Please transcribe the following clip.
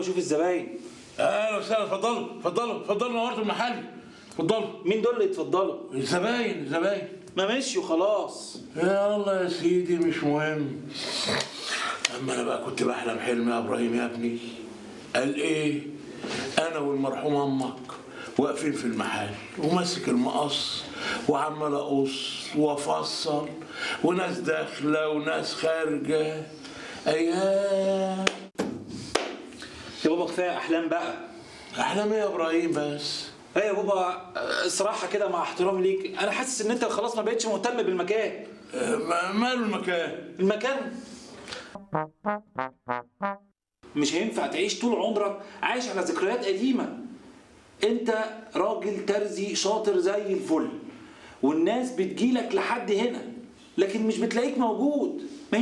اشوف الزباين اهلا وسهلا اتفضلوا اتفضلوا اتفضلوا نورتوا المحل اتفضلوا مين دول اللي يتفضلوا الزباين الزباين ما مشيوا خلاص يا الله يا سيدي مش مهم اما انا بقى كنت بحلم حلم يا ابراهيم يا ابني قال ايه انا والمرحوم امك واقفين في المحل وماسك المقص وعمال اقص وافصل وناس داخله وناس خارجه ايام يا بابا كفايه احلام بقى احلام ايه يا ابراهيم بس ايه يا بابا الصراحه كده مع احترامي ليك انا حاسس ان انت خلاص ما بقتش مهتم بالمكان آه، ما- ماله المكان المكان مش هينفع تعيش طول عمرك عايش على ذكريات قديمة انت راجل ترزي شاطر زي الفل والناس بتجيلك لحد هنا لكن مش بتلاقيك موجود